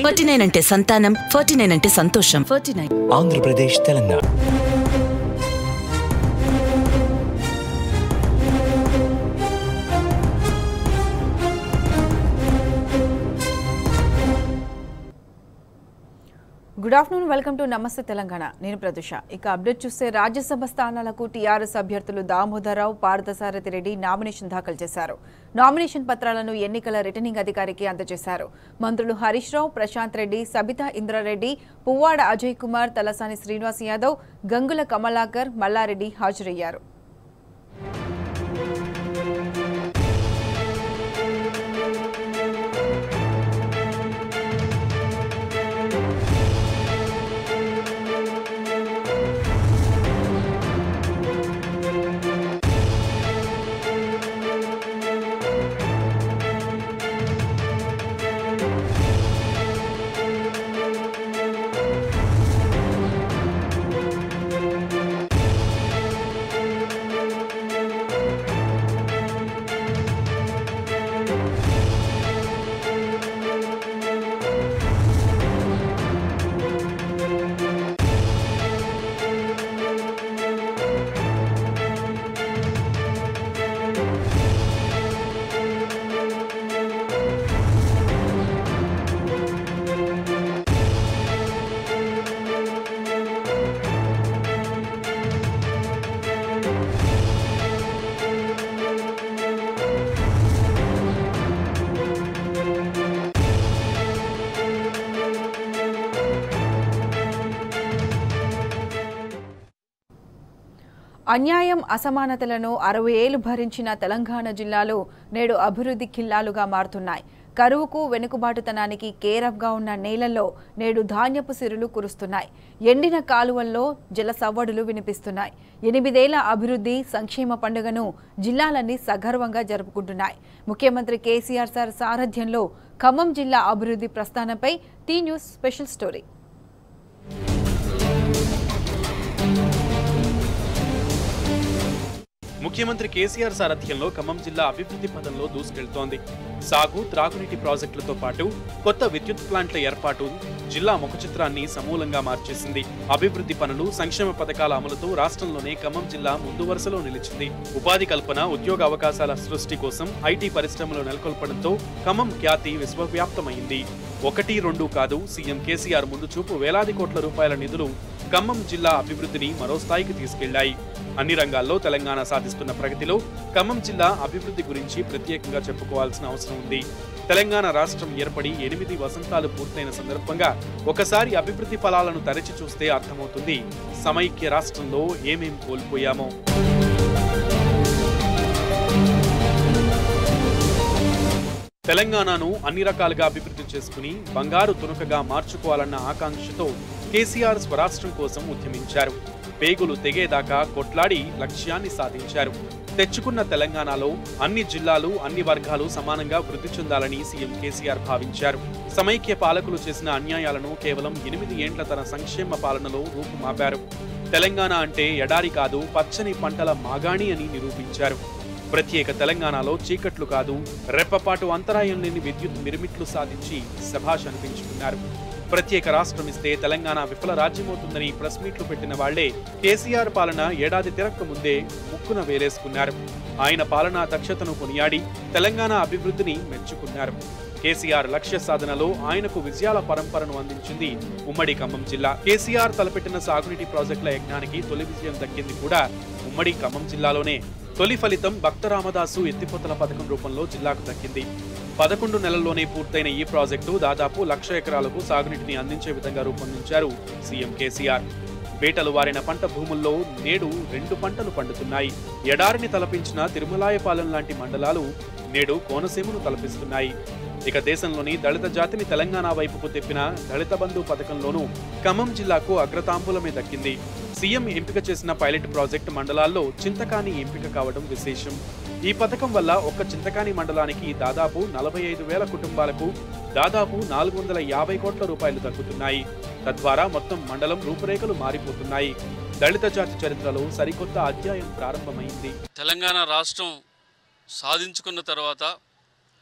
forty nine అంటే సంతానం forty nine అంటే సంతోషం forty nine Andhra Pradesh Telangana good afternoon welcome to Namaste Telangana నేను ప్రతుష ఇక అప్డేట్ చూస్తే రాజ్యసభ స్థానాలకు టీఆర్ఎస్ అభ్యర్థులు దామోదరరావు పార్థసారథి రెడ్డి నామినేషన్ దాఖలు చేశారు నామినేషన్ పత్రాలను ఎన్నికల రిటర్నింగ్ అధికారికి అందజేశారు మంత్రులు హరీష్ రావు ప్రశాంత్ రెడ్డి సబితా ఇంద్రారెడ్డి పువ్వాడ అజయ్ కుమార్ తలసాని శ్రీనివాస్ యాదవ్ గంగుల కమలాకర్ మల్లారెడ్డి హాజరయ్యారు అన్యాయం అసమానతలను అరవై ఏళ్లు భరించిన తెలంగాణ జిల్లాలు నేడు అభివృద్ధి కిల్లాలుగా మారుతున్నాయి కరువుకు వెనుకబాటుతనానికి కేరఫ్గా ఉన్న నేలల్లో నేడు ధాన్యపు సిరులు కురుస్తున్నాయి ఎండిన కాలువల్లో జల సవ్వడులు వినిపిస్తున్నాయి ఎనిమిదేళ్ల అభివృద్ధి సంక్షేమ పండుగను జిల్లాలన్నీ సగర్వంగా జరుపుకుంటున్నాయి ముఖ్యమంత్రి కేసీఆర్ సార్ సారథ్యంలో ఖమ్మం జిల్లా అభివృద్ధి ప్రస్థానంపై టీ న్యూస్ స్పెషల్ స్టోరీ ముఖ్యమంత్రి కేసీఆర్ సారథ్యంలో ఖమ్మం జిల్లా అభివృద్ధి పథంలో దూసుకెళ్తోంది సాగు త్రాగునీటి ప్రాజెక్టులతో పాటు కొత్త విద్యుత్ ప్లాంట్ల ఏర్పాటు జిల్లా ముఖ చిత్రాన్ని సమూలంగా మార్చేసింది అభివృద్ధి పనులు సంక్షేమ పథకాల అమలుతో రాష్ట్రంలోనే ఖమ్మం జిల్లా ముందు వరుసలో నిలిచింది ఉపాధి కల్పన ఉద్యోగ అవకాశాల సృష్టి కోసం ఐటీ పరిశ్రమలు నెలకొల్పడంతో ఖమ్మం ఖ్యాతి విశ్వవ్యాప్తమైంది ఒకటి రెండు కాదు సీఎం కేసీఆర్ ముందు చూపు వేలాది కోట్ల రూపాయల నిధులు ఖమ్మం జిల్లా అభివృద్ధిని మరో స్థాయికి తీసుకెళ్లాయి అన్ని రంగాల్లో తెలంగాణ సాధిస్తున్న ప్రగతిలో ఖమ్మం జిల్లా అభివృద్ధి గురించి ప్రత్యేకంగా చెప్పుకోవాల్సిన అవసరం ఉంది తెలంగాణ రాష్ట్రం ఏర్పడి ఎనిమిది వసంతాలు పూర్తయిన సందర్భంగా ఒకసారి అభివృద్ధి ఫలాలను తరచి చూస్తే అర్థమవుతుంది సమైక్య రాష్ట్రంలో ఏమేం కోల్పోయామో తెలంగాణను అన్ని రకాలుగా అభివృద్ధి చేసుకుని బంగారు తునకగా మార్చుకోవాలన్న ఆకాంక్షతో కేసీఆర్ స్వరాష్ట్రం కోసం ఉద్యమించారు పేగులు తెగేదాకా కొట్లాడి లక్ష్యాన్ని సాధించారు తెచ్చుకున్న తెలంగాణలో అన్ని జిల్లాలు అన్ని వర్గాలు సమానంగా వృద్ధి చెందాలని సీఎం కేసీఆర్ భావించారు సమైక్య పాలకులు చేసిన అన్యాయాలను కేవలం ఎనిమిది ఏండ్ల తన సంక్షేమ పాలనలో రూపుమాపారు తెలంగాణ అంటే ఎడారి కాదు పచ్చని పంటల మాగాణి అని నిరూపించారు ప్రత్యేక తెలంగాణలో చీకట్లు కాదు రెప్పపాటు అంతరాయం లేని విద్యుత్ మిరుమిట్లు సాధించి శభాష్ అనిపించుకున్నారు ప్రత్యేక రాష్ట్రం ఇస్తే తెలంగాణ విఫల రాజ్యమవుతుందని ప్రెస్ మీట్లు పెట్టిన వాళ్లే కేసీఆర్ పాలన ఏడాది తిరక్క ముందే ముక్కున వేలేసుకున్నారు ఆయన పాలనా దక్షతను కొనియాడి తెలంగాణ అభివృద్ధిని మెచ్చుకున్నారు కేసీఆర్ లక్ష్య సాధనలో ఆయనకు విజయాల పరంపరను అందించింది ఉమ్మడి ఖమ్మం జిల్లా కేసీఆర్ తలపెట్టిన సాగునీటి ప్రాజెక్టుల యజ్ఞానికి తొలి విజయం దక్కింది కూడా ఉమ్మడి ఖమ్మం జిల్లాలోనే తొలి ఫలితం భక్త రామదాసు ఎత్తిపోతల పథకం రూపంలో జిల్లాకు దక్కింది పదకొండు నెలల్లోనే పూర్తయిన ఈ ప్రాజెక్టు దాదాపు లక్ష ఎకరాలకు సాగునీటిని అందించే విధంగా రూపొందించారు సీఎం కేసీఆర్ బేటలు వారిన పంట భూముల్లో నేడు రెండు పంటలు పండుతున్నాయి ఎడారిని తలపించిన తిరుమలాయపాలెం లాంటి మండలాలు నేడు కోనసీమను తలపిస్తున్నాయి ఇక దేశంలోని దళిత జాతిని తెలంగాణ వైపుకు తెప్పిన దళిత బంధు పథకంలోనూ ఖమ్మం జిల్లాకు అగ్రతాంబూలమే దక్కింది సీఎం ఎంపిక చేసిన పైలట్ ప్రాజెక్ట్ మండలాల్లో చింతకాని ఎంపిక కావడం విశేషం ఈ పథకం వల్ల ఒక్క చింతకాని మండలానికి దాదాపు నలభై ఐదు వేల కుటుంబాలకు దాదాపు నాలుగు వందల యాభై కోట్ల రూపాయలు దక్కుతున్నాయి తద్వారా మొత్తం మండలం రూపురేఖలు మారిపోతున్నాయి దళిత జాతి చరిత్రలో సరికొత్త అధ్యాయం ప్రారంభమైంది తెలంగాణ రాష్ట్రం సాధించుకున్న తర్వాత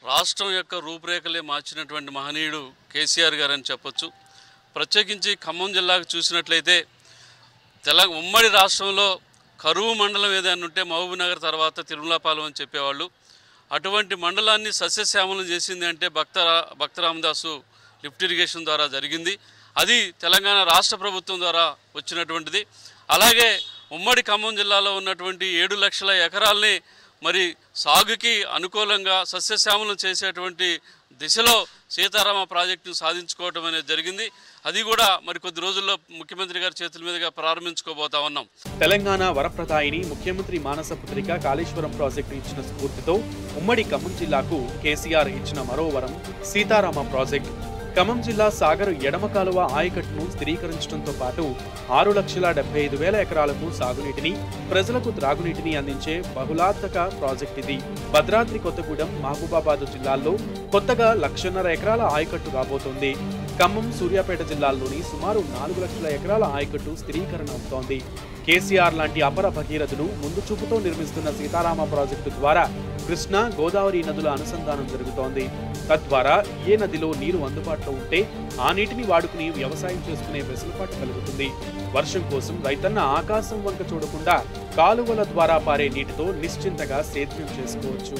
రాష్ట్రం యొక్క రూపురేఖలే మార్చినటువంటి మహనీయుడు కేసీఆర్ గారు అని చెప్పొచ్చు ప్రత్యేకించి ఖమ్మం జిల్లాకు చూసినట్లయితే తెల ఉమ్మడి రాష్ట్రంలో కరువు మండలం ఏదైనా ఉంటే మహబూబ్నగర్ తర్వాత తిరుమలాపాలెం అని చెప్పేవాళ్ళు అటువంటి మండలాన్ని సస్యశ్యామలం చేసింది అంటే భక్త భక్త రామదాసు లిఫ్ట్ ఇరిగేషన్ ద్వారా జరిగింది అది తెలంగాణ రాష్ట్ర ప్రభుత్వం ద్వారా వచ్చినటువంటిది అలాగే ఉమ్మడి ఖమ్మం జిల్లాలో ఉన్నటువంటి ఏడు లక్షల ఎకరాల్ని మరి సాగుకి అనుకూలంగా సస్యశ్యామలం చేసేటువంటి దిశలో సీతారామ ప్రాజెక్టును సాధించుకోవటం అనేది జరిగింది అది కూడా మరి కొద్ది రోజుల్లో ముఖ్యమంత్రి గారి చేతుల మీదుగా ప్రారంభించుకోబోతా ఉన్నాం తెలంగాణ వరప్రదాయిని ముఖ్యమంత్రి మానస పుత్రిక కాళేశ్వరం ప్రాజెక్టు ఇచ్చిన స్ఫూర్తితో ఉమ్మడి ఖమ్మం జిల్లాకు కేసీఆర్ ఇచ్చిన మరో వరం సీతారామ ప్రాజెక్టు ఖమ్మం జిల్లా సాగర్ ఎడమ కాలువ ఆయకట్టును స్థిరీకరించడంతో పాటు ఆరు లక్షల డెబ్బై ఐదు వేల ఎకరాలకు సాగునీటిని ప్రజలకు త్రాగునీటిని అందించే బహుళార్థక ప్రాజెక్ట్ ఇది భద్రాద్రి కొత్తగూడెం మహబూబాబాద్ జిల్లాల్లో కొత్తగా లక్షన్నర ఎకరాల ఆయకట్టు రాబోతోంది ఖమ్మం సూర్యాపేట జిల్లాల్లోని సుమారు నాలుగు లక్షల ఎకరాల ఆయకట్టు స్థిరీకరణ అవుతోంది కేసీఆర్ లాంటి అపర భగీరథుడు ముందు చూపుతో నిర్మిస్తున్న సీతారామ ప్రాజెక్టు ద్వారా కృష్ణా గోదావరి నదుల అనుసంధానం జరుగుతోంది తద్వారా ఏ నదిలో నీరు అందుబాటులో ఉంటే ఆ నీటిని వాడుకుని వ్యవసాయం చేసుకునే వెసులుబాటు కలుగుతుంది వర్షం కోసం రైతన్న ఆకాశం వంక చూడకుండా కాలువల ద్వారా పారే నీటితో నిశ్చింతగా సేద్యం చేసుకోవచ్చు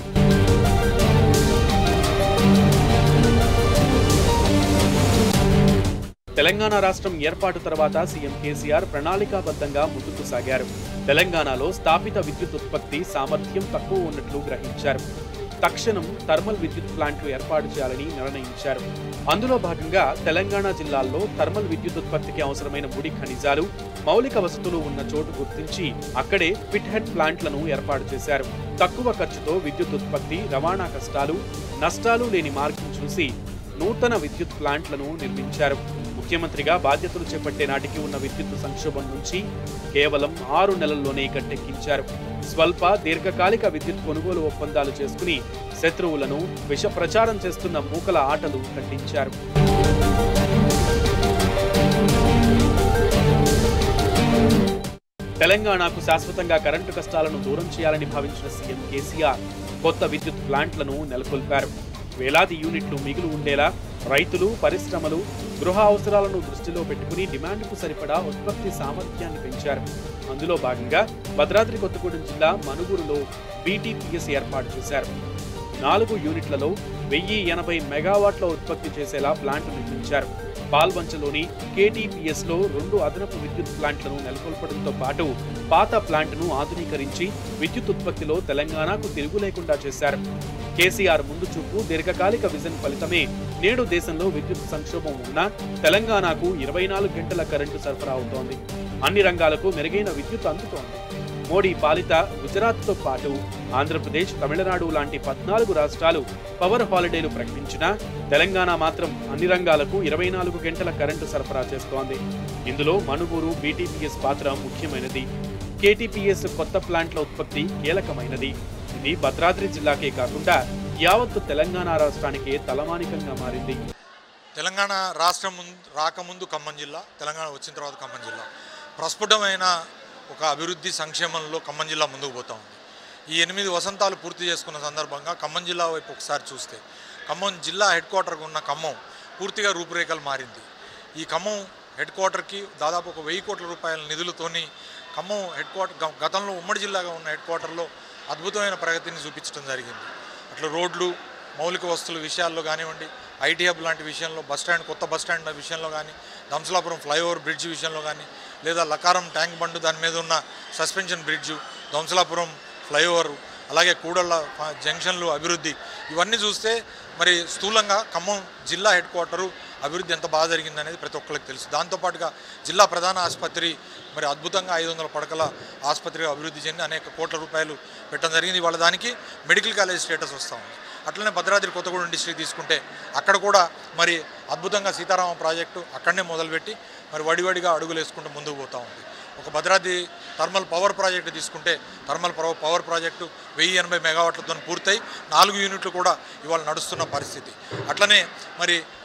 తెలంగాణ రాష్ట్రం ఏర్పాటు తర్వాత సీఎం కేసీఆర్ ప్రణాళికాబద్ధంగా ముందుకు సాగారు తెలంగాణలో స్థాపిత విద్యుత్ ఉత్పత్తి సామర్థ్యం తక్కువ ఉన్నట్లు గ్రహించారు తక్షణం థర్మల్ విద్యుత్ ప్లాంట్లు ఏర్పాటు చేయాలని నిర్ణయించారు అందులో భాగంగా తెలంగాణ జిల్లాల్లో థర్మల్ విద్యుత్ ఉత్పత్తికి అవసరమైన ముడి ఖనిజాలు మౌలిక వసతులు ఉన్న చోటు గుర్తించి అక్కడే పిట్ హెడ్ ప్లాంట్లను ఏర్పాటు చేశారు తక్కువ ఖర్చుతో విద్యుత్ ఉత్పత్తి రవాణా కష్టాలు నష్టాలు లేని మార్గం చూసి నూతన విద్యుత్ ప్లాంట్లను నిర్మించారు ముఖ్యమంత్రిగా బాధ్యతలు చేపట్టే నాటికి ఉన్న విద్యుత్ సంక్షోభం నుంచి కేవలం ఆరు నెలల్లోనే గట్టెక్కించారు స్వల్ప దీర్ఘకాలిక విద్యుత్ కొనుగోలు ఒప్పందాలు చేసుకుని శత్రువులను విష ప్రచారం చేస్తున్న మూకల ఆటలు కట్టించారు తెలంగాణకు శాశ్వతంగా కరెంటు కష్టాలను దూరం చేయాలని భావించిన సీఎం కేసీఆర్ కొత్త విద్యుత్ ప్లాంట్లను నెలకొల్పారు వేలాది యూనిట్లు మిగులు ఉండేలా రైతులు పరిశ్రమలు గృహ అవసరాలను దృష్టిలో పెట్టుకుని డిమాండ్కు సరిపడా ఉత్పత్తి సామర్థ్యాన్ని పెంచారు అందులో భాగంగా భద్రాద్రి కొత్తగూడెం జిల్లా మనుగురులో బీటీపీఎస్ ఏర్పాటు చేశారు నాలుగు యూనిట్లలో వెయ్యి ఎనభై మెగావాట్ల ఉత్పత్తి చేసేలా ప్లాంట్ నిర్మించారు పాల్వంచలోని కేటీపీఎస్ లో రెండు అదనపు విద్యుత్ ప్లాంట్లను నెలకొల్పడంతో పాటు పాత ప్లాంట్ను ఆధునీకరించి విద్యుత్ ఉత్పత్తిలో తెలంగాణకు తిరుగు లేకుండా చేశారు కేసీఆర్ ముందు చూపు దీర్ఘకాలిక విజన్ ఫలితమే నేడు దేశంలో విద్యుత్ సంక్షోభం ఉన్నా తెలంగాణకు ఇరవై నాలుగు గంటల కరెంటు సరఫరా అవుతోంది అన్ని రంగాలకు మెరుగైన విద్యుత్ అందుతోంది మోడీ పాలిత గుజరాత్తో పాటు ఆంధ్రప్రదేశ్ తమిళనాడు లాంటి పద్నాలుగు రాష్ట్రాలు పవర్ హాలిడేలు ప్రకటించినా తెలంగాణ మాత్రం అన్ని రంగాలకు ఇరవై నాలుగు గంటల కరెంటు సరఫరా చేస్తోంది ఇందులో మనుగూరు బీటీపీఎస్ పాత్ర ముఖ్యమైనది కేటీపీఎస్ కొత్త ప్లాంట్ల ఉత్పత్తి కీలకమైనది ఇది భద్రాద్రి జిల్లాకే కాకుండా యావత్తు తెలంగాణ రాష్ట్రానికే తలమానికంగా మారింది తెలంగాణ రాష్ట్రం ముందు రాకముందు ఖమ్మం జిల్లా తెలంగాణ వచ్చిన తర్వాత ఖమ్మం జిల్లా ప్రస్ఫుటమైన ఒక అభివృద్ధి సంక్షేమంలో ఖమ్మం జిల్లా ముందుకు పోతా ఉంది ఈ ఎనిమిది వసంతాలు పూర్తి చేసుకున్న సందర్భంగా ఖమ్మం జిల్లా వైపు ఒకసారి చూస్తే ఖమ్మం జిల్లా హెడ్ క్వార్టర్గా ఉన్న ఖమ్మం పూర్తిగా రూపురేఖలు మారింది ఈ ఖమ్మం హెడ్ క్వార్టర్కి దాదాపు ఒక వెయ్యి కోట్ల రూపాయల నిధులతోని ఖమ్మం హెడ్ క్వార్టర్ గ- గతంలో ఉమ్మడి జిల్లాగా ఉన్న హెడ్ క్వార్టర్లో అద్భుతమైన ప్రగతిని చూపించడం జరిగింది అట్లా రోడ్లు మౌలిక వస్తువుల విషయాల్లో కానివ్వండి ఐటీ హబ్ లాంటి విషయంలో బస్ స్టాండ్ కొత్త బస్ స్టాండ్ విషయంలో కానీ దంసలాపురం ఫ్లైఓవర్ బ్రిడ్జ్ విషయంలో కానీ లేదా లకారం ట్యాంక్ బండ్ దాని మీద ఉన్న సస్పెన్షన్ బ్రిడ్జు దంసలాపురం ఫ్లైఓవర్ అలాగే కూడళ్ళ ఫ- జంక్షన్లు అభివృద్ధి ఇవన్నీ చూస్తే మరి స్థూలంగా ఖమ్మం జిల్లా హెడ్ క్వార్టరు అభివృద్ధి ఎంత బాగా జరిగిందనేది ప్రతి ఒక్కరికి తెలుసు దాంతోపాటుగా జిల్లా ప్రధాన ఆసుపత్రి మరి అద్భుతంగా ఐదు వందల పడకల ఆసుపత్రిగా అభివృద్ధి చెంది అనేక కోట్ల రూపాయలు పెట్టడం జరిగింది వాళ్ళ దానికి మెడికల్ కాలేజ్ స్టేటస్ వస్తూ ఉంది అట్లనే భద్రాద్రి కొత్తగూడెం డిస్ట్రిక్ట్ తీసుకుంటే అక్కడ కూడా మరి అద్భుతంగా సీతారామ ప్రాజెక్టు అక్కడనే మొదలుపెట్టి మరి వడివడిగా అడుగులు వేసుకుంటూ ముందుకు పోతూ ఉంది ఒక భద్రాద్రి థర్మల్ పవర్ ప్రాజెక్టు తీసుకుంటే థర్మల్ పవర్ పవర్ ప్రాజెక్టు వెయ్యి ఎనభై మెగావాట్లతో పూర్తయి నాలుగు యూనిట్లు కూడా ఇవాళ నడుస్తున్న పరిస్థితి అట్లనే మరి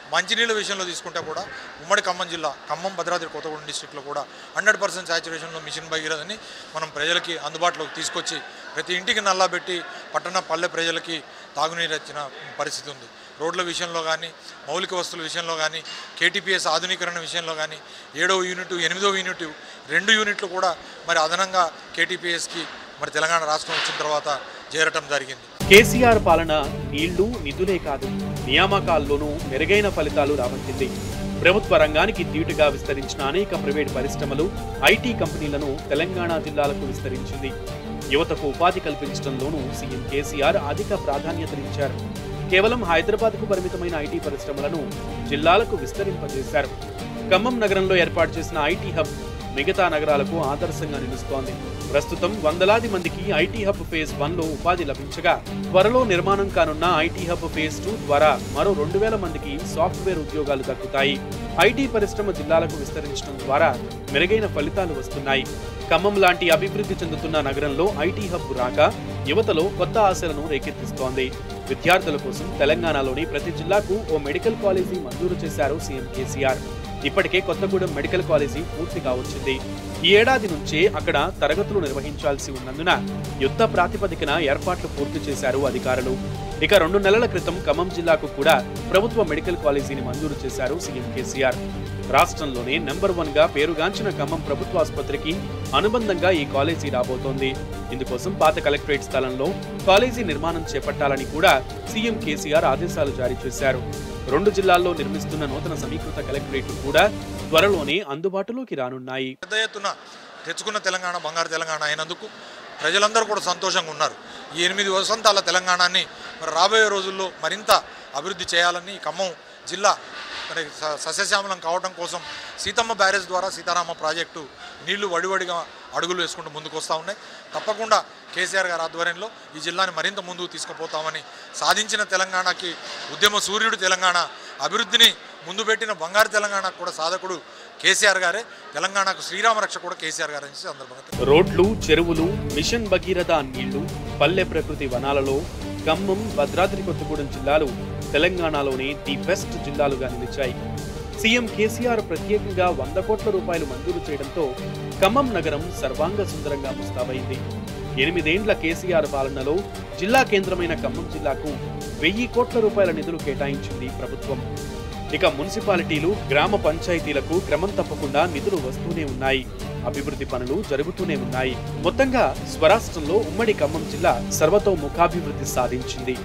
మంచినీళ్ళ విషయంలో తీసుకుంటే కూడా ఉమ్మడి ఖమ్మం జిల్లా ఖమ్మం భద్రాద్రి కొత్తగూడెం డిస్టిక్లో కూడా హండ్రెడ్ పర్సెంట్ సాచురేషన్లో మిషన్ భగీరథని మనం ప్రజలకి అందుబాటులోకి తీసుకొచ్చి ప్రతి ఇంటికి నల్లా పెట్టి పట్టణ పల్లె ప్రజలకి తాగునీరు వచ్చిన పరిస్థితి ఉంది రోడ్ల విషయంలో కానీ మౌలిక వస్తువుల విషయంలో కానీ కేటీపీఎస్ ఆధునీకరణ విషయంలో కానీ ఏడవ యూనిట్ ఎనిమిదవ యూనిట్ రెండు యూనిట్లు కూడా మరి అదనంగా కేటీపీఎస్కి మరి తెలంగాణ రాష్ట్రం వచ్చిన తర్వాత చేరటం జరిగింది కేసీఆర్ పాలన నీళ్లు నిధులే కాదు నియామకాల్లోనూ మెరుగైన ఫలితాలు రాబట్టింది ప్రభుత్వ రంగానికి ధీటుగా విస్తరించిన అనేక ప్రైవేట్ పరిశ్రమలు ఐటీ కంపెనీలను తెలంగాణ జిల్లాలకు విస్తరించింది యువతకు ఉపాధి కల్పించడంలోనూ సీఎం కేసీఆర్ అధిక ప్రాధాన్యతనిచ్చారు కేవలం హైదరాబాద్కు పరిమితమైన ఐటీ పరిశ్రమలను జిల్లాలకు విస్తరింపజేశారు ఖమ్మం నగరంలో ఏర్పాటు చేసిన ఐటీ హబ్ మిగతా నగరాలకు ఆదర్శంగా నిలుస్తోంది ప్రస్తుతం వందలాది మందికి ఐటీ హబ్ ఫేజ్ వన్ లో ఉపాధి లభించగా త్వరలో నిర్మాణం కానున్న ఐటీ హబ్ ఫేజ్ టూ ద్వారా మరో రెండు వేల మందికి సాఫ్ట్వేర్ ఉద్యోగాలు దక్కుతాయి ఐటీ పరిశ్రమ జిల్లాలకు విస్తరించడం ద్వారా మెరుగైన ఫలితాలు వస్తున్నాయి ఖమ్మం లాంటి అభివృద్ధి చెందుతున్న నగరంలో ఐటీ హబ్ రాక యువతలో కొత్త ఆశలను రేకెత్తిస్తోంది విద్యార్థుల కోసం తెలంగాణలోని ప్రతి జిల్లాకు ఓ మెడికల్ కాలేజీ మంజూరు చేశారు సీఎం కేసీఆర్ ఇప్పటికే కొత్తగూడెం మెడికల్ కాలేజీ పూర్తిగా వచ్చింది ఈ ఏడాది నుంచే అక్కడ తరగతులు నిర్వహించాల్సి ఉన్నందున యుద్ధ ప్రాతిపదికన ఏర్పాట్లు పూర్తి చేశారు అధికారులు ఇక రెండు నెలల క్రితం ఖమ్మం జిల్లాకు కూడా ప్రభుత్వ మెడికల్ కాలేజీని మంజూరు చేశారు సీఎం కేసీఆర్ రాష్ట్రంలోనే నెంబర్ వన్ గా పేరుగాంచిన ఖమ్మం ప్రభుత్వ ఆసుపత్రికి అనుబంధంగా ఈ కాలేజీ రాబోతోంది ఇందుకోసం పాత కలెక్టరేట్ స్థలంలో కాలేజీ నిర్మాణం చేపట్టాలని కూడా సీఎం కేసీఆర్ ఆదేశాలు జారీ చేశారు రెండు జిల్లాల్లో నిర్మిస్తున్న నూతన సమీకృత కలెక్టరేట్లు కూడా త్వరలోనే అందుబాటులోకి రానున్నాయి పెద్ద ఎత్తున తెచ్చుకున్న తెలంగాణ బంగారు తెలంగాణ అయినందుకు ప్రజలందరూ కూడా సంతోషంగా ఉన్నారు ఈ ఎనిమిది వసంతాల తెలంగాణని మరి రాబోయే రోజుల్లో మరింత అభివృద్ధి చేయాలని ఈ ఖమ్మం జిల్లా మరి స- సస్యశ్యామలం కావడం కోసం సీతమ్మ బ్యారేజ్ ద్వారా సీతారామ ప్రాజెక్టు నీళ్లు వడివడిగా అడుగులు వేసుకుంటూ ముందుకు వస్తూ ఉన్నాయి తప్పకుండా కేసీఆర్ గారి ఆధ్వర్యంలో ఈ జిల్లాని మరింత ముందుకు తీసుకుపోతామని సాధించిన తెలంగాణకి ఉద్యమ సూర్యుడు తెలంగాణ అభివృద్ధిని ముందు పెట్టిన బంగారు తెలంగాణకు కూడా సాధకుడు కేసీఆర్ గారే తెలంగాణకు శ్రీరామ రక్ష కూడా కేసీఆర్ గారు అని సందర్భంగా రోడ్లు చెరువులు మిషన్ భగీరథ నీళ్లు పల్లె ప్రకృతి వనాలలో ఖమ్మం భద్రాద్రి కొత్తగూడెం జిల్లాలు తెలంగాణలోని ది బెస్ట్ జిల్లాలుగా నిలిచాయి సీఎం కేసీఆర్ ప్రత్యేకంగా వంద కోట్ల రూపాయలు మంజూరు చేయడంతో ఖమ్మం నగరం సర్వాంగ సుందరంగా ముస్తాబైంది ఎనిమిదేండ్ల కేసీఆర్ పాలనలో జిల్లా కేంద్రమైన ఖమ్మం జిల్లాకు వెయ్యి కోట్ల రూపాయల నిధులు కేటాయించింది ప్రభుత్వం ఇక మున్సిపాలిటీలు గ్రామ పంచాయతీలకు క్రమం తప్పకుండా నిధులు వస్తూనే ఉన్నాయి అభివృద్ధి పనులు జరుగుతూనే ఉన్నాయి మొత్తంగా స్వరాష్ట్రంలో ఉమ్మడి ఖమ్మం జిల్లా సర్వతోముఖాభివృద్ధి సాధించింది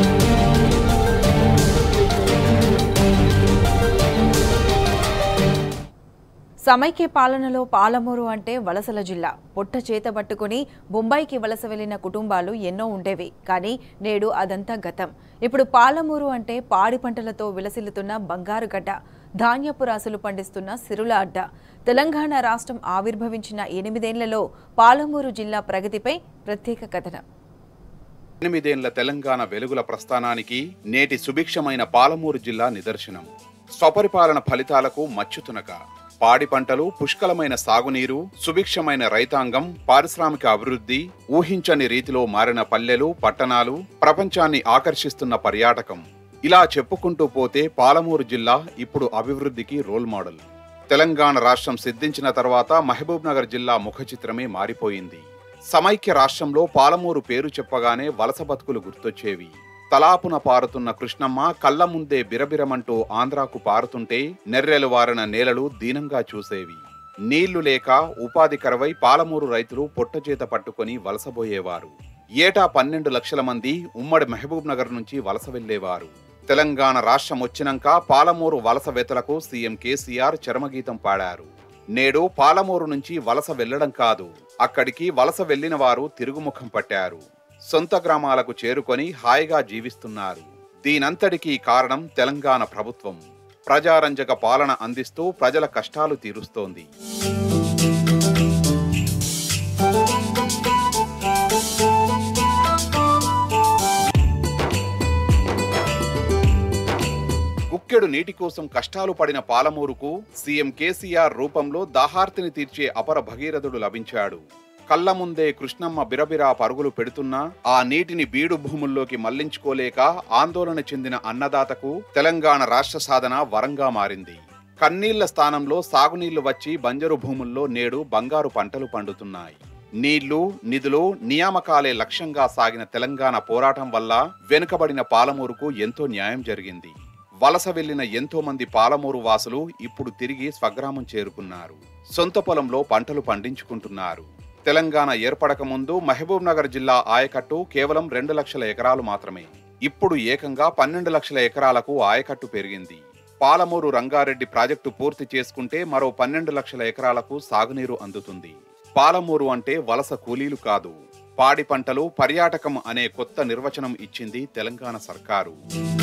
సమైక్య పాలనలో పాలమూరు అంటే వలసల జిల్లా పొట్ట చేతబట్టుకుని బొంబాయికి వలస వెళ్లిన కుటుంబాలు ఎన్నో ఉండేవి కానీ నేడు అదంతా గతం ఇప్పుడు పాలమూరు అంటే పాడి పంటలతో విలసిల్లుతున్న బంగారు గడ్డ ధాన్యపు రాసులు పండిస్తున్న సిరుల అడ్డ తెలంగాణ రాష్ట్రం ఆవిర్భవించిన ఎనిమిదేళ్లలో పాలమూరు జిల్లా ప్రగతిపై ప్రత్యేక కథనం ఎనిమిదేండ్ల తెలంగాణ వెలుగుల ప్రస్థానానికి నేటి సుభిక్షమైన పాలమూరు జిల్లా నిదర్శనం స్వపరిపాలన ఫలితాలకు మచ్చుతునక పాడి పంటలు పుష్కలమైన సాగునీరు సుభిక్షమైన రైతాంగం పారిశ్రామిక అభివృద్ధి ఊహించని రీతిలో మారిన పల్లెలు పట్టణాలు ప్రపంచాన్ని ఆకర్షిస్తున్న పర్యాటకం ఇలా చెప్పుకుంటూ పోతే పాలమూరు జిల్లా ఇప్పుడు అభివృద్ధికి రోల్ మోడల్ తెలంగాణ రాష్ట్రం సిద్ధించిన తర్వాత మహబూబ్ నగర్ జిల్లా ముఖ చిత్రమే మారిపోయింది సమైక్య రాష్ట్రంలో పాలమూరు పేరు చెప్పగానే వలస బతుకులు గుర్తొచ్చేవి తలాపున పారుతున్న కృష్ణమ్మ కళ్ళ ముందే బిరబిరమంటూ ఆంధ్రాకు పారుతుంటే నెర్రెలు వారిన నేలలు దీనంగా చూసేవి నీళ్లు లేక ఉపాధి కరవై పాలమూరు రైతులు పొట్టచేత పట్టుకొని వలసబోయేవారు ఏటా పన్నెండు లక్షల మంది ఉమ్మడి మహబూబ్ నగర్ నుంచి వలస వెళ్లేవారు తెలంగాణ రాష్ట్రం వచ్చినాక పాలమూరు వలస వెతలకు సీఎం కేసీఆర్ చరమగీతం పాడారు నేడు పాలమూరు నుంచి వలస వెళ్లడం కాదు అక్కడికి వలస వెళ్లిన వారు తిరుగుముఖం పట్టారు సొంత గ్రామాలకు చేరుకొని హాయిగా జీవిస్తున్నారు దీనంతటికీ కారణం తెలంగాణ ప్రభుత్వం ప్రజారంజక పాలన అందిస్తూ ప్రజల కష్టాలు తీరుస్తోంది గుక్కెడు నీటి కోసం కష్టాలు పడిన పాలమూరుకు సీఎం కేసీఆర్ రూపంలో దాహార్తిని తీర్చే అపర భగీరథుడు లభించాడు కళ్ళ ముందే కృష్ణమ్మ బిరబిరా పరుగులు పెడుతున్నా ఆ నీటిని బీడు భూముల్లోకి మళ్లించుకోలేక ఆందోళన చెందిన అన్నదాతకు తెలంగాణ రాష్ట్ర సాధన వరంగా మారింది కన్నీళ్ల స్థానంలో సాగునీళ్లు వచ్చి బంజరు భూముల్లో నేడు బంగారు పంటలు పండుతున్నాయి నీళ్లు నిధులు నియామకాలే లక్ష్యంగా సాగిన తెలంగాణ పోరాటం వల్ల వెనుకబడిన పాలమూరుకు ఎంతో న్యాయం జరిగింది వలస వెళ్లిన ఎంతో మంది పాలమూరు వాసులు ఇప్పుడు తిరిగి స్వగ్రామం చేరుకున్నారు సొంత పొలంలో పంటలు పండించుకుంటున్నారు తెలంగాణ ఏర్పడక ముందు మహబూబ్ నగర్ జిల్లా ఆయకట్టు కేవలం రెండు లక్షల ఎకరాలు మాత్రమే ఇప్పుడు ఏకంగా పన్నెండు లక్షల ఎకరాలకు ఆయకట్టు పెరిగింది పాలమూరు రంగారెడ్డి ప్రాజెక్టు పూర్తి చేసుకుంటే మరో పన్నెండు లక్షల ఎకరాలకు సాగునీరు అందుతుంది పాలమూరు అంటే వలస కూలీలు కాదు పాడి పంటలు పర్యాటకం అనే కొత్త నిర్వచనం ఇచ్చింది తెలంగాణ సర్కారు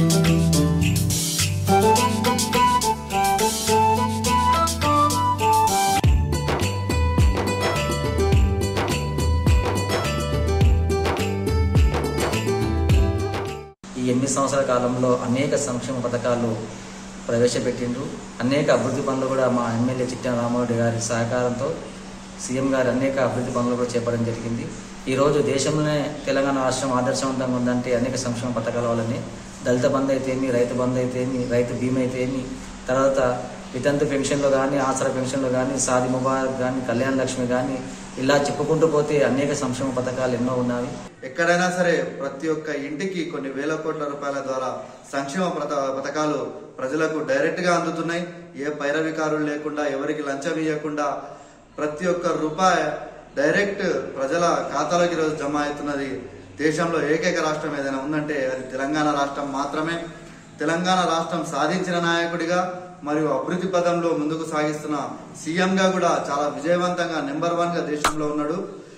ఈ ఎనిమిది సంవత్సరాల కాలంలో అనేక సంక్షేమ పథకాలు ప్రవేశపెట్టిండ్రు అనేక అభివృద్ధి పనులు కూడా మా ఎమ్మెల్యే చిట్టాన రామారెడ్డి గారి సహకారంతో సీఎం గారు అనేక అభివృద్ధి పనులు కూడా చేపట్టడం జరిగింది ఈరోజు దేశంలోనే తెలంగాణ రాష్ట్రం ఆదర్శవంతంగా ఉందంటే అనేక సంక్షేమ పథకాల వల్లనే దళిత బంధు అయితేమి రైతు బంధు అయితేమి రైతు బీమా అయితేమి తర్వాత వితంతు పెన్షన్లు కానీ ఆసరా పెన్షన్లు కానీ సాది ముబారక్ కానీ కళ్యాణ లక్ష్మి కానీ ఇలా చెప్పుకుంటూ పోతే అనేక సంక్షేమ పథకాలు ఎన్నో ఉన్నాయి ఎక్కడైనా సరే ప్రతి ఒక్క ఇంటికి కొన్ని వేల కోట్ల రూపాయల ద్వారా సంక్షేమ పథ- పథకాలు ప్రజలకు డైరెక్ట్ గా అందుతున్నాయి ఏ పైరవికారులు లేకుండా ఎవరికి లంచం ఇవ్వకుండా ప్రతి ఒక్క రూపాయి డైరెక్ట్ ప్రజల ఖాతాలోకి ఈరోజు జమ అవుతున్నది దేశంలో ఏకైక రాష్ట్రం ఏదైనా ఉందంటే అది తెలంగాణ రాష్ట్రం మాత్రమే తెలంగాణ రాష్ట్రం సాధించిన నాయకుడిగా మరియు అభివృద్ధి పదంలో ముందుకు సాగిస్తున్న సీఎంగా కూడా చాలా విజయవంతంగా నెంబర్ వన్ గా దేశంలో ఉన్నాడు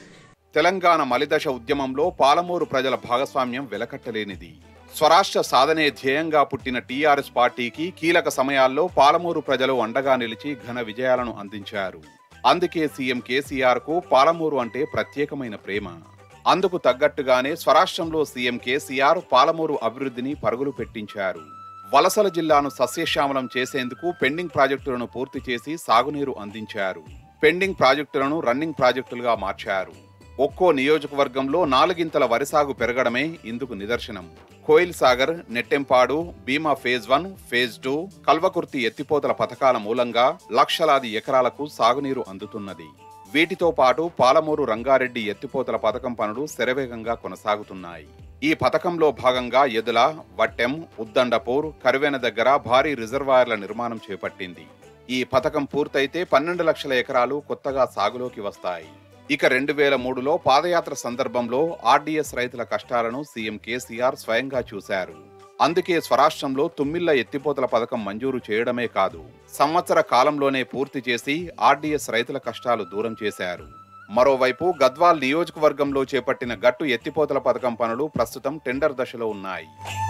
తెలంగాణ మలిదశ ఉద్యమంలో పాలమూరు ప్రజల భాగస్వామ్యం వెలకట్టలేనిది స్వరాష్ట్ర సాధనే ధ్యేయంగా పుట్టిన టీఆర్ఎస్ పార్టీకి కీలక సమయాల్లో పాలమూరు ప్రజలు అండగా నిలిచి ఘన విజయాలను అందించారు అందుకే సీఎం కేసీఆర్ కు పాలమూరు అంటే ప్రత్యేకమైన ప్రేమ అందుకు తగ్గట్టుగానే స్వరాష్ట్రంలో సీఎం కేసీఆర్ పాలమూరు అభివృద్ధిని పరుగులు పెట్టించారు వలసల జిల్లాను సస్యశ్యామలం చేసేందుకు పెండింగ్ ప్రాజెక్టులను పూర్తి చేసి సాగునీరు అందించారు పెండింగ్ ప్రాజెక్టులను రన్నింగ్ ప్రాజెక్టులుగా మార్చారు ఒక్కో నియోజకవర్గంలో నాలుగింతల వరి సాగు పెరగడమే ఇందుకు నిదర్శనం Koil Sagar Nettempadu Bhima phase one phase two Kalwakurthy ఎత్తిపోతల పథకాల మూలంగా లక్షలాది ఎకరాలకు సాగునీరు అందుతున్నది వీటితో పాటు పాలమూరు రంగారెడ్డి ఎత్తిపోతల పథకం పనులు శరవేగంగా కొనసాగుతున్నాయి ఈ పథకంలో భాగంగా ఎదుల వట్టెం ఉద్దండపూర్ కరువెన దగ్గర భారీ రిజర్వాయర్ల నిర్మాణం చేపట్టింది ఈ పథకం పూర్తయితే పన్నెండు లక్షల ఎకరాలు కొత్తగా సాగులోకి వస్తాయి ఇక రెండు వేల మూడులో పాదయాత్ర సందర్భంలో ఆర్డీఎస్ రైతుల కష్టాలను సీఎం కేసీఆర్ స్వయంగా చూశారు అందుకే స్వరాష్ట్రంలో తుమ్మిళ్ల ఎత్తిపోతల పథకం మంజూరు చేయడమే కాదు సంవత్సర కాలంలోనే పూర్తి చేసి ఆర్డీఎస్ రైతుల కష్టాలు దూరం చేశారు మరోవైపు గద్వాల్ నియోజకవర్గంలో చేపట్టిన గట్టు ఎత్తిపోతల పథకం పనులు ప్రస్తుతం టెండర్ దశలో ఉన్నాయి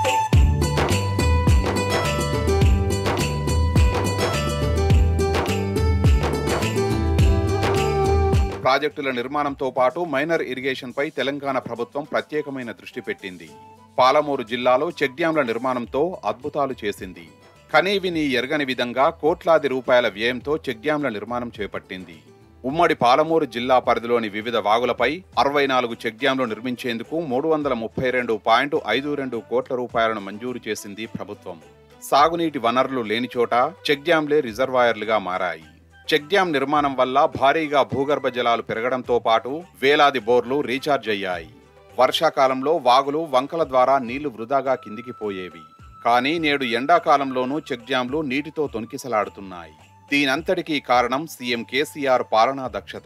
ప్రాజెక్టుల నిర్మాణంతో పాటు మైనర్ ఇరిగేషన్ పై తెలంగాణ ప్రభుత్వం ప్రత్యేకమైన దృష్టి పెట్టింది పాలమూరు జిల్లాలో చెక్ డ్యాంల నిర్మాణంతో అద్భుతాలు చేసింది కనీవిని ఎరగని విధంగా కోట్లాది రూపాయల వ్యయంతో చెక్ డ్యాంల నిర్మాణం చేపట్టింది ఉమ్మడి పాలమూరు జిల్లా పరిధిలోని వివిధ వాగులపై అరవై నాలుగు చెక్ డ్యాంలు నిర్మించేందుకు మూడు వందల ముప్పై రెండు పాయింట్ ఐదు రెండు కోట్ల రూపాయలను మంజూరు చేసింది ప్రభుత్వం సాగునీటి వనరులు లేని చోట చెక్ డ్యాంలే రిజర్వాయర్లుగా మారాయి చెక్ డ్యాం నిర్మాణం వల్ల భారీగా భూగర్భ జలాలు పెరగడంతో పాటు వేలాది బోర్లు రీఛార్జ్ అయ్యాయి వర్షాకాలంలో వాగులు వంకల ద్వారా నీళ్లు వృధాగా కిందికి పోయేవి కానీ నేడు ఎండాకాలంలోనూ చెక్ డ్యాంలు నీటితో తొణికిసలాడుతున్నాయి దీనంతటికీ కారణం సీఎం కేసీఆర్ పాలనా దక్షత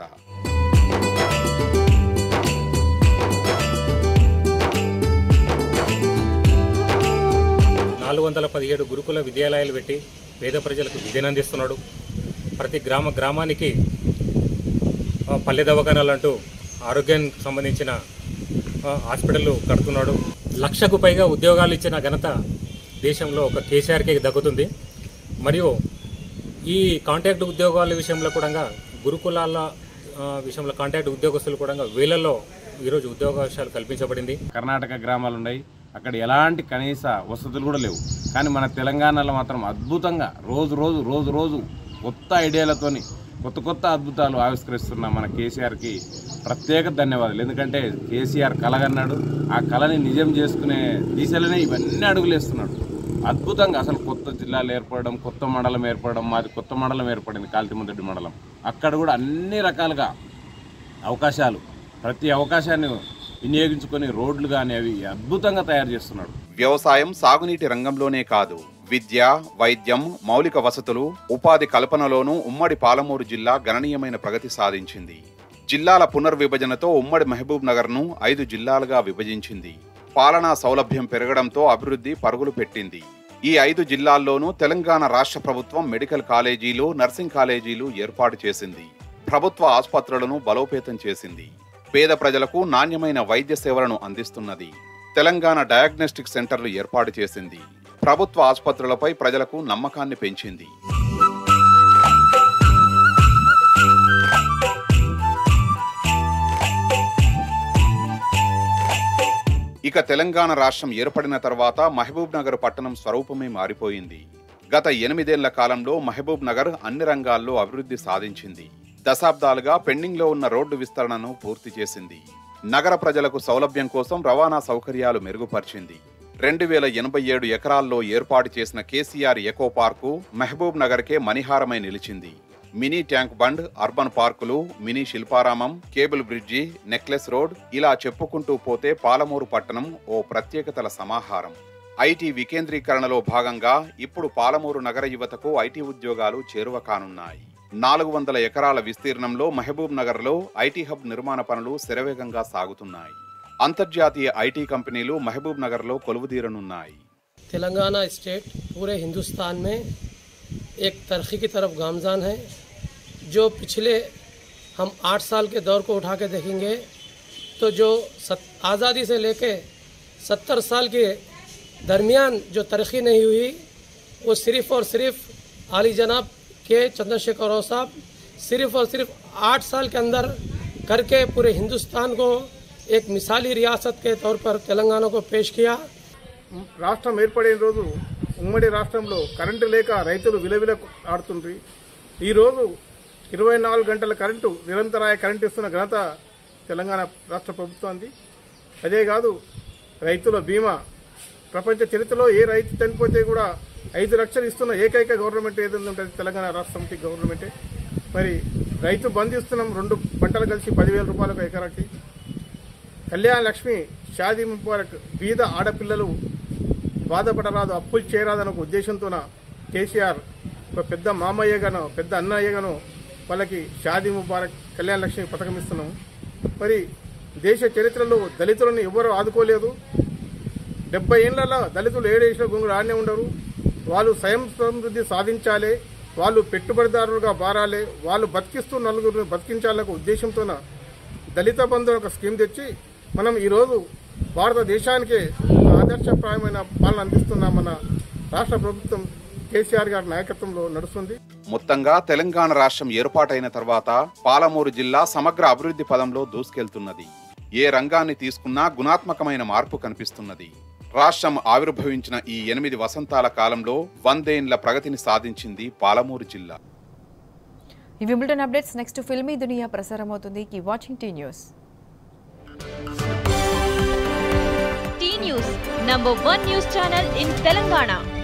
నాలుగు వందల పదిహేడు గురుకుల విద్యాలయాలు పెట్టి పేద ప్రజలకు విద్యను అందిస్తున్నాడు ప్రతి గ్రామ గ్రామానికి ఆ, పల్లె దవాఖానాలు అంటూ ఆరోగ్యానికి సంబంధించిన ఆ, హాస్పిటళ్ళు కడుతున్నాడు లక్షకు పైగా ఉద్యోగాలు ఇచ్చిన ఘనత దేశంలో ఒక కేసీఆర్కే దక్కుతుంది మరియు ఈ కాంట్రాక్ట్ ఉద్యోగాల విషయంలో కూడా గురుకులాల ఆ, విషయంలో కాంట్రాక్ట్ ఉద్యోగస్తులు కూడా వేలలో ఈరోజు ఉద్యోగావకాశాలు కల్పించబడింది కర్ణాటక గ్రామాలు ఉన్నాయి అక్కడ ఎలాంటి కనీస వసతులు కూడా లేవు కానీ మన తెలంగాణలో మాత్రం అద్భుతంగా రోజు రోజు రోజు రోజు కొత్త ఐడియాలతోని కొత్త కొత్త అద్భుతాలు ఆవిష్కరిస్తున్న మన కేసీఆర్కి ప్రత్యేక ధన్యవాదాలు ఎందుకంటే కేసీఆర్ కలగన్నాడు ఆ కళని నిజం చేసుకునే దిశలోనే ఇవన్నీ అడుగులేస్తున్నాడు అద్భుతంగా అసలు కొత్త జిల్లాలు ఏర్పడడం కొత్త మండలం ఏర్పడడం మాది కొత్త మండలం ఏర్పడింది కాల్తిముద్దడి మండలం అక్కడ కూడా అన్ని రకాలుగా అవకాశాలు ప్రతి అవకాశాన్ని వినియోగించుకొని రోడ్లు కానీ అవి అద్భుతంగా తయారు చేస్తున్నాడు వ్యవసాయం సాగునీటి రంగంలోనే కాదు విద్య వైద్యం మౌలిక వసతులు ఉపాధి కల్పనలోనూ ఉమ్మడి పాలమూరు జిల్లా గణనీయమైన ప్రగతి సాధించింది జిల్లాల పునర్విభజనతో ఉమ్మడి మహబూబ్ నగర్ను ఐదు జిల్లాలుగా విభజించింది పాలనా సౌలభ్యం పెరగడంతో అభివృద్ధి పరుగులు పెట్టింది ఈ ఐదు జిల్లాల్లోనూ తెలంగాణ రాష్ట్ర ప్రభుత్వం మెడికల్ కాలేజీలు నర్సింగ్ కాలేజీలు ఏర్పాటు చేసింది ప్రభుత్వ ఆసుపత్రులను బలోపేతం చేసింది పేద ప్రజలకు నాణ్యమైన వైద్య సేవలను అందిస్తున్నది తెలంగాణ డయాగ్నోస్టిక్ సెంటర్లు ఏర్పాటు చేసింది ప్రభుత్వ ఆసుపత్రులపై ప్రజలకు నమ్మకాన్ని పెంచింది ఇక తెలంగాణ రాష్ట్రం ఏర్పడిన తర్వాత మహబూబ్ నగర్ పట్టణం స్వరూపమే మారిపోయింది గత ఎనిమిదేళ్ల కాలంలో మహబూబ్ నగర్ అన్ని రంగాల్లో అభివృద్ధి సాధించింది దశాబ్దాలుగా పెండింగ్లో ఉన్న రోడ్డు విస్తరణను పూర్తి చేసింది నగర ప్రజలకు సౌలభ్యం కోసం రవాణా సౌకర్యాలు మెరుగుపరిచింది రెండు వేల ఎనభై ఏడు ఎకరాల్లో ఏర్పాటు చేసిన కేసీఆర్ ఎకో పార్కు మహబూబ్ నగర్కే మణిహారమై నిలిచింది మినీ ట్యాంక్ బండ్ అర్బన్ పార్కులు mini Shilparamam cable bridge necklace road ఇలా చెప్పుకుంటూ పోతే పాలమూరు పట్టణం ఓ ప్రత్యేకతల సమాహారం ఐటీ వికేంద్రీకరణలో భాగంగా ఇప్పుడు పాలమూరు నగర యువతకు ఐటీ ఉద్యోగాలు చేరువ కానున్నాయి నాలుగు వందల ఎకరాల విస్తీర్ణంలో మహబూబ్ నగర్లో ఐటీ హబ్ నిర్మాణ పనులు శరవేగంగా సాగుతున్నాయి అంతర్జాతీయ ఐటీ కంపెనీలు మహబూబ్ నగర్లో కొలువుదీరనున్నాయి तेलंगाना स्टेट पूरे हिंदुस्तान में एक तरक्की की तरफ गामजान है जो पिछले हम आठ साल के दौर को उठा के देखेंगे तो जो सत, आज़ादी से लेके सत्तर साल के दरमियान जो तरक्की नहीं हुई वो सिर्फ़ और सिर्फ आली जनाब के चंद्रशेखर राव साहब सिर्फ और सिर्फ आठ साल के अंदर करके पूरे हिंदुस्तान को एक मिसाली रियासत के तौर पर तेलंगाना को पेश किया రాష్ట్రం ఏర్పడిన రోజు ఉమ్మడి రాష్ట్రంలో కరెంటు లేక రైతులు విలవిల ఆడుతుండ్రి ఈరోజు ఇరవై నాలుగు గంటల కరెంటు నిరంతరాయ కరెంటు ఇస్తున్న ఘనత తెలంగాణ రాష్ట్ర ప్రభుత్వానికి అదే కాదు రైతుల బీమా ప్రపంచ చరిత్రలో ఏ రైతు చనిపోతే కూడా ఐదు లక్షలు ఇస్తున్న ఏకైక గవర్నమెంట్ ఏదైనా ఉంటుంది తెలంగాణ రాష్ట్రంకి గవర్నమెంటే మరి రైతు బంద్ ఇస్తున్నాం రెండు పంటలు కలిసి పదివేల రూపాయలకు ఎకరాకి కళ్యాణ లక్ష్మి షాదీ ముబారక్ బీద ఆడపిల్లలు బాధపడరాదు అప్పులు చేయరాదన్న ఒక ఉద్దేశంతోన కేసీఆర్ ఒక పెద్ద మామయ్యగాను పెద్ద అన్నయ్యగాను వాళ్ళకి షాదీ ముబారక్ కళ్యాణ లక్ష్మి పథకం ఇస్తున్నాం మరి దేశ చరిత్రలో దళితులను ఎవరు ఆదుకోలేదు డెబ్బై ఏళ్లలో దళితులు ఏడేసిన గుంగులు ఆడనే ఉండరు వాళ్ళు స్వయం సమృద్ధి సాధించాలి వాళ్ళు పెట్టుబడిదారులుగా మారాలి వాళ్ళు బతికిస్తూ నలుగురిని బతికించాలనే ఉద్దేశంతోన దళిత బంధు ఒక స్కీమ్ తెచ్చి మనం ఈరోజు భారతదేశానికే ఒక ఆదర్శప్రాయమైన పాలన అందిస్తున్న మన రాష్ట్ర ప్రభుత్వం కేసీఆర్ గారి నాయకత్వంలో నడుస్తుంది మొత్తంగా తెలంగాణ రాష్ట్రం ఏర్పాటైన తర్వాత పాలమూరు జిల్లా సమగ్ర అభివృద్ధి పదంలో దూసుకెళ్తున్నది ఏ రంగాన్ని తీసుకున్నా గుణాత్మకమైన మార్పు కనిపిస్తున్నది రాష్ట్రం ఆవిర్భవించిన ఈ ఎనిమిది వసంతాల కాలంలో వందేండ్ల ప్రగతిని సాధించింది పాలమూరు జిల్లా ఈ విమిల్టన్ అప్డేట్స్ నెక్స్ట్ ఫిల్మీ దునియా ప్రసారం అవుతుంది keep watching T news T news number one news channel in Telangana